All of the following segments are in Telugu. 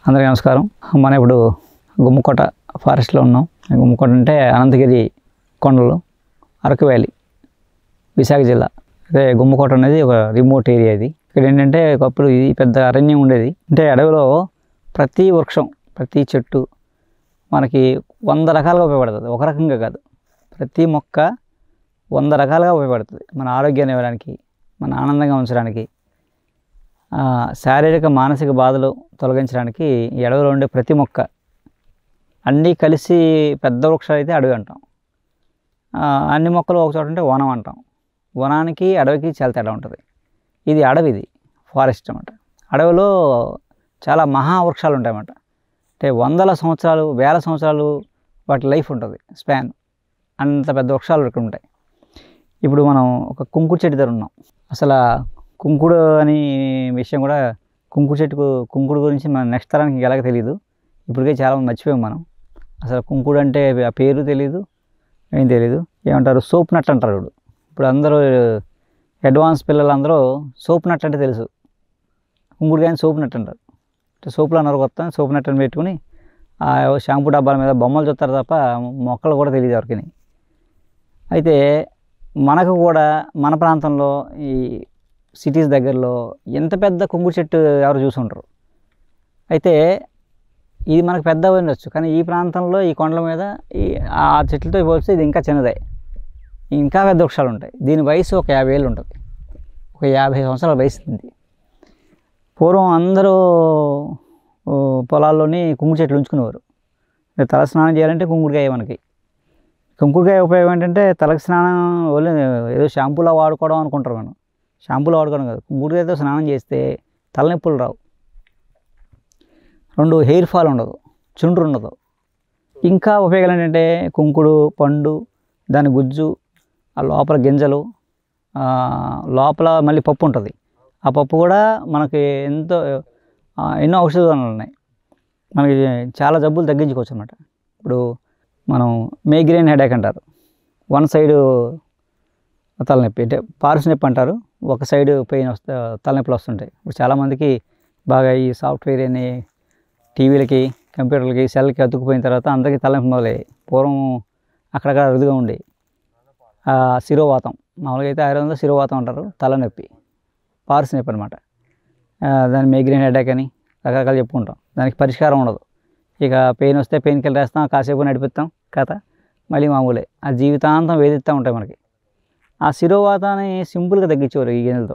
అందరికీ నమస్కారం మనం ఇప్పుడు గుమ్మకోట ఫారెస్ట్లో ఉన్నాం గుమ్మకోట అంటే అనంతగిరి కొండలు అరకు వ్యాలీ విశాఖ జిల్లా అదే గుమ్మకోట అనేది ఒక రిమోట్ ఏరియా ఇది ఇక్కడ ఏంటంటే ఒకప్పుడు ఇది పెద్ద అరణ్యం ఉండేది అంటే అడవిలో ప్రతి వృక్షం ప్రతి చెట్టు మనకి వంద రకాలుగా ఉపయోగపడుతుంది ఒక రకంగా కాదు ప్రతి మొక్క వంద రకాలుగా ఉపయోగపడుతుంది మన ఆరోగ్యాన్ని ఇవ్వడానికి మన ఆనందంగా ఉంచడానికి ఆ, శారీరక మానసిక బాధలు తొలగించడానికి ఈ అడవిలో ఉండే ప్రతి మొక్క అన్నీ కలిసి పెద్ద వృక్షాలు అయితే అడవి అంటాం ఆ, అన్ని మొక్కలు ఒక చోట ఉంటే వనం అంటాం వనానికి అడవికి చాలా తేడా ఉంటుంది ఇది అడవి ఇది ఫారెస్ట్ అన్నమాట అడవిలో చాలా మహావృక్షాలు ఉంటాయన్నమాట అంటే వందల సంవత్సరాలు వేల సంవత్సరాలు వాటి లైఫ్ ఉంటుంది స్పాన్ అంత పెద్ద వృక్షాలు ఇక్కడ ఉంటాయి ఇప్పుడు మనం ఒక కుంకుడు చెట్టు దగ్గర ఉన్నాం అసలు ఆ కుంకుడు అని విషయం కూడా కుంకుడు చెట్టుకు కుంకుడు గురించి మన నెక్స్ట్ తరానికి ఎలాగ తెలియదు ఇప్పటికే చాలా మంది మర్చిపోయాం మనం అసలు కుంకుడు అంటే ఆ పేరు తెలియదు ఏం తెలియదు ఏమంటారు సోప్ నట్ అంటారు ఇప్పుడు ఇప్పుడు అందరూ అడ్వాన్స్ పిల్లలందరూ సోప్ నట్ అంటే తెలుసు కుంకుడు కానీ సోప్ నట్ అంటారు అంటే సోపులు అన్నారు కొత్త సోప్ నట్ అని పెట్టుకుని ఆ షాంపూ డబ్బాల మీద బొమ్మలు చూస్తారు తప్ప మొక్కలు కూడా తెలియదు ఎవరికి అయితే మనకు కూడా మన ప్రాంతంలో ఈ సిటీస్ దగ్గరలో ఎంత పెద్ద కుంకుడు చెట్టు ఎవరు చూసి ఉంటారు అయితే ఇది మనకు పెద్ద ఉండొచ్చు కానీ ఈ ప్రాంతంలో ఈ కొండల మీద ఈ ఆ చెట్లతో పోలిస్తే ఇది ఇంకా చిన్నదే ఇంకా పెద్ద వృక్షాలు ఉంటాయి దీని వయసు ఒక యాభై ఏళ్ళు ఉంటుంది ఒక యాభై సంవత్సరాల వయసు ఉంది పూర్వం అందరూ ఓ, పొలాల్లోని కుంకుడు చెట్లు ఉంచుకునేవారు తల స్నానం చేయాలంటే కుంకుడుకాయ మనకి కుంకుడుకాయ ఉపయోగం ఏంటంటే తలకు స్నానం ఓన్లీ ఏదో షాంపూలో వాడుకోవడం అనుకుంటారు మనం షాంపూలో వాడుకోవడం కాదు కుంకుడుకాయతో స్నానం చేస్తే తలనొప్పులు రావు రెండు హెయిర్ ఫాల్ ఉండదు చుండ్రు ఉండదు ఇంకా ఉపయోగాలు ఏంటంటే కుంకుడు పండు దాని గుజ్జు ఆ లోపల గింజలు ఆ, లోపల మళ్ళీ పప్పు ఉంటుంది ఆ పప్పు కూడా మనకి ఎంతో ఆ, ఎన్నో ఔషధ గుణాలు ఉన్నాయి మనకి చాలా జబ్బులు తగ్గించుకోవచ్చు అనమాట ఇప్పుడు మనం మైగ్రేన్ హెడేక్ అంటారు వన్ సైడు తలనొప్పి అంటే పార్స్ నొప్పి అంటారు ఒక సైడ్ పెయిన్ వస్తే తలనొప్పులు వస్తుంటాయి ఇప్పుడు చాలామందికి బాగా ఈ సాఫ్ట్వేర్ అని టీవీలకి కంప్యూటర్లకి సెల్కి అతుక్కుపోయిన తర్వాత అందరికీ తలనొప్పి మొదలయ్యాయి పూర్వం అక్కడక్కడ అరుదుగా ఉండేవి ఆ, శిరోవాతం మామూలుగా అయితే ఆయుర్వేదంలో శిరోవాతం అంటారు తలనొప్పి పార్స్ నొప్పి అనమాట దాని మైగ్రేన్ హెడేక్ అని రకరకాలు చెప్పుకుంటాం దానికి పరిష్కారం ఉండదు ఇక పెయిన్ వస్తే పెయిన్ కిల్లర్ వేస్తాం కాసేపు నడిపిస్తాం కథ మళ్ళీ మామూలే ఆ జీవితాంతం వేధిస్తూ ఉంటాయి మనకి ఆ శిరోవాతాన్ని సింపుల్గా తగ్గించేవారు ఈ గిన్నెలతో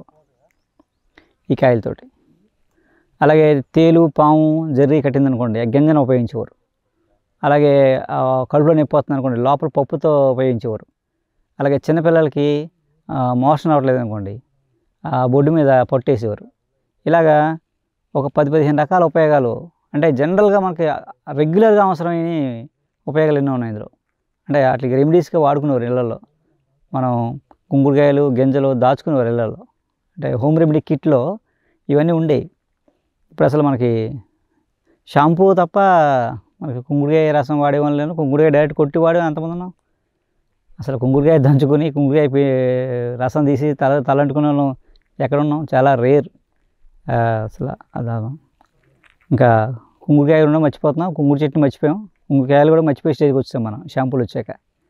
ఈ కాయలతోటి అలాగే తేలు పాము జర్రీ కట్టిందనుకోండి ఆ గింజను ఉపయోగించేవారు అలాగే ఆ కడుపులో నొప్పి వస్తుంది అనుకోండి లోపల పప్పుతో ఉపయోగించేవారు అలాగే చిన్నపిల్లలకి ఆ, మోషన్ అవ్వట్లేదు అనుకోండి ఆ బొడ్డు మీద పట్టేసేవారు ఇలాగా ఒక పది పదిహేను రకాల ఉపయోగాలు అంటే జనరల్గా మనకి రెగ్యులర్గా అవసరమైన ఉపయోగాలు ఎన్నో ఉన్నాయి ఇందులో అంటే వాటికి రెమెడీస్గా వాడుకునేవారు ఇళ్ళల్లో మనం కుంకుడుకాయలు గింజలు దాచుకునేవారు ఇళ్ళల్లో అంటే హోమ్ రెమెడీ కిట్లో ఇవన్నీ ఉండేవి ఇప్పుడు అసలు మనకి షాంపూ తప్ప మనకి కుంకుడుకాయ రసం వాడే వాళ్ళు లేరు కుంకుడుకాయ డైరెక్ట్ కొట్టి వాడే అంతమంది ఉన్నాం అసలు కుంకుడుకాయ దంచుకొని కుంకుడుకాయ పి- రసం తీసి తల తలంటుకునే వాళ్ళం ఎక్కడ ఉన్నాం చాలా రేర్ అసలు అదా ఇంకా కుంకుడుకాయలు ఉండడం మర్చిపోతున్నాం కుంకుడు చెట్టు మర్చిపోయాం కుంకుడుకాయలు కూడా మర్చిపోయే స్టేజ్కి వచ్చాం మనం షాంపూలు వచ్చాక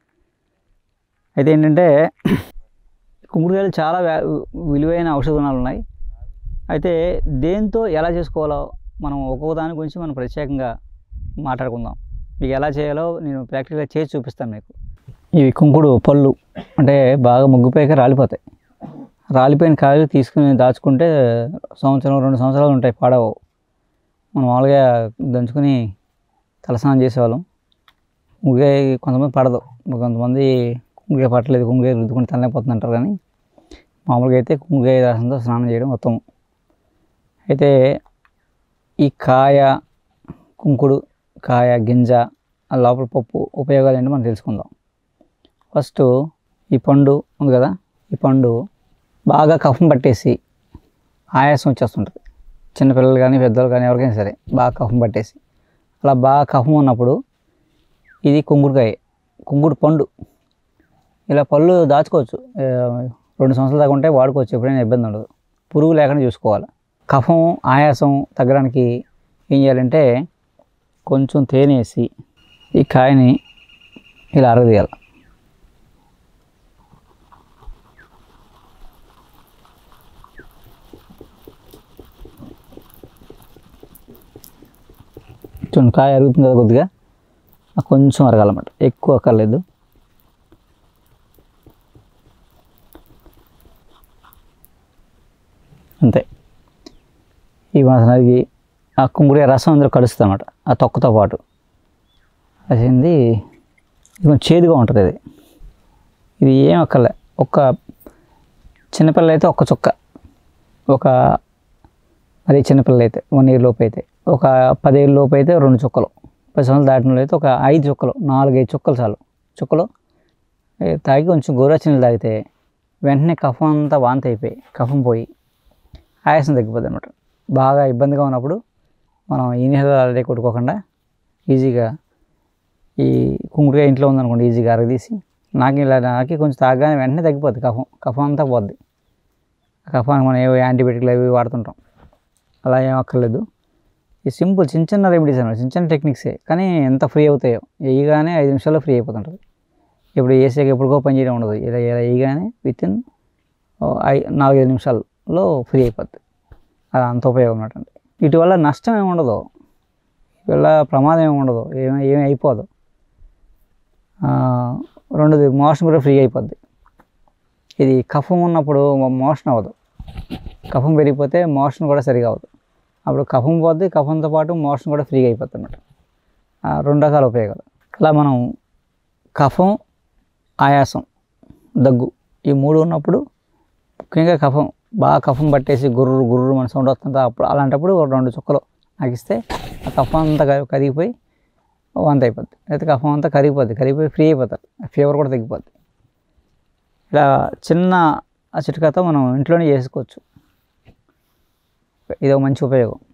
అయితే ఏంటంటే కుంకుడుకాయలు చాలా వ్యా- విలువైన ఔషధ గుణాలు ఉన్నాయి అయితే దేంతో ఎలా చేసుకోవాలో మనం ఒక్కొక్క దాని గురించి మనం ప్రత్యేకంగా మాట్లాడుకుందాం మీకు ఎలా చేయాలో నేను ప్రాక్టికల్గా చేసి చూపిస్తాను మీకు ఇవి కుంకుడు పళ్ళు అంటే బాగా ముగ్గుపోయాక రాలిపోతాయి రాలిపోయిన కాయలు తీసుకుని దాచుకుంటే సంవత్సరం రెండు సంవత్సరాలు ఉంటాయి పాడవు మనం మామూలుగా దంచుకుని తలస్నానం చేసేవాళ్ళం కుంకుడుకాయ కొంతమంది పడదు కొంతమంది కుంకుడుకాయ పట్టలేదు కుంకుడుకాయ రుద్దుకుని తలనైపోతుంది అంటారు కానీ మామూలుగా అయితే కుంకుడుకాయ రసంతో స్నానం చేయడం ఉత్తమం అయితే ఈ కాయ కుంకుడు కాయ గింజ ఆ లోపల పప్పు ఉపయోగాలు ఏంటో మనం తెలుసుకుందాం ఫస్ట్ ఈ పండు ఉంది కదా ఈ పండు బాగా కఫం పట్టేసి ఆయాసం వచ్చేస్తుంటుంది చిన్నపిల్లలు కానీ పెద్దలు కానీ ఎవరికైనా సరే బాగా కఫం పట్టేసి అలా బాగా కఫం ఉన్నప్పుడు ఇది కుంకుడుకాయ కుంకుడు పండు ఇలా పళ్ళు దాచుకోవచ్చు ఆ, రెండు సంవత్సరాల దాకా ఉంటే వాడుకోవచ్చు ఎప్పుడైనా ఇబ్బంది ఉండదు పురుగు లేకుండా చూసుకోవాలి కఫం ఆయాసం తగ్గడానికి ఏం చేయాలంటే కొంచెం తేనె వేసి ఈ కాయని ఇలా అరగదీయాలి చూడండి కాయ అరుగుతుంది కదా కొద్దిగా ఆ కొంచెం అరగాలన్నమాట ఎక్కువ అక్కర్లేదు అంతే ఈ మాసనానికి ఆ కుంకుడికాయ రసం అందులో కలుస్తుంది అనమాట ఆ తొక్కతో పాటు అదేంది ఇది కొంచెం చేదుగా ఉంటుంది ఇది ఇది ఏం అక్కర్లే ఒక చిన్నపిల్ల అయితే ఒక్క చుక్క ఒక మరి చిన్నపిల్లలు అయితే వన్ ఇయర్ లోపు అయితే ఒక పదేళ్ళ లోపు అయితే రెండు చుక్కలు పది సంవత్సరాలు దాటిన వాళ్ళు అయితే ఒక ఐదు చుక్కలు నాలుగైదు చుక్కలు చాలు చుక్కలు ఏ, తాగి కొంచెం గోరువెచ్చని నీళ్ళు తాగితే వెంటనే కఫం అంతా వాంతి అయిపోయి కఫం పోయి ఆయాసం తగ్గిపోద్ది అనమాట బాగా ఇబ్బందిగా ఉన్నప్పుడు మనం ఇన్హేలర్ ఆల్రెడీ కొట్టుకోకుండా ఈజీగా ఈ కుంకుడుగా ఇంట్లో ఉందనుకోండి ఈజీగా అరగదీసి నాకు ఇలా నాకి కొంచెం తాగగానే వెంటనే తగ్గిపోద్ది కఫం కఫం అంతా పోద్ది ఆ కఫానికి మనం ఏవో యాంటీబయాటిక్లు అవి వాడుతుంటాం అలా ఏం అక్కర్లేదు ఈ సింపుల్ చిన్న చిన్న రెమెడీస్ అనమాట చిన్న చిన్న టెక్నిక్సే కానీ ఎంత ఫ్రీ అవుతాయో వేయగానే ఐదు నిమిషాల్లో ఫ్రీ అయిపోతుంటుంది ఇప్పుడు వేసాక ఎప్పుడుకో పని చేయడం ఉండదు ఇలా ఇలా వేయగానే విత్ ఇన్ ఐ నాలుగైదు నిమిషాల్లో ఫ్రీ అయిపోద్ది అది అంత ఉపయోగం అన్నమాట అండి వీటి వల్ల నష్టం ఏమి ఉండదు వీటి వల్ల ప్రమాదం ఏమి ఉండదు ఏమి ఏమి అయిపోదు ఆ, రెండోది మోషన్ కూడా ఫ్రీ అయిపోద్ది ఇది కఫం ఉన్నప్పుడు మోషన్ అవ్వదు కఫం పెరిగిపోతే మోషన్ కూడా సరిగా అవ్వదు అప్పుడు కఫం పోద్ది కఫంతో పాటు మోషన్ కూడా ఫ్రీగా అయిపోతుంది అన్నమాట ఆ, రెండు రకాల ఉపయోగాలు అలా మనం కఫం ఆయాసం దగ్గు ఈ మూడు ఉన్నప్పుడు ముఖ్యంగా కఫం బాగా కఫం పట్టేసి గుర్రు గుర్రు మన సౌండ్ వస్తుంటే అప్పుడు అలాంటప్పుడు ఒక రెండు చుక్కలు నాకిస్తే ఆ కఫం అంతా కరి- కరిగిపోయి వంత అయిపోద్ది అయితే కఫం అంతా కరిగిపోద్ది కరిగిపోయి ఫ్రీ అయిపోతారు ఫీవర్ కూడా తగ్గిపోద్ది ఇలా చిన్న ఆ చిట్కాతో మనం ఇంట్లోనే చేసుకోవచ్చు ఇది ఒక మంచి ఉపయోగం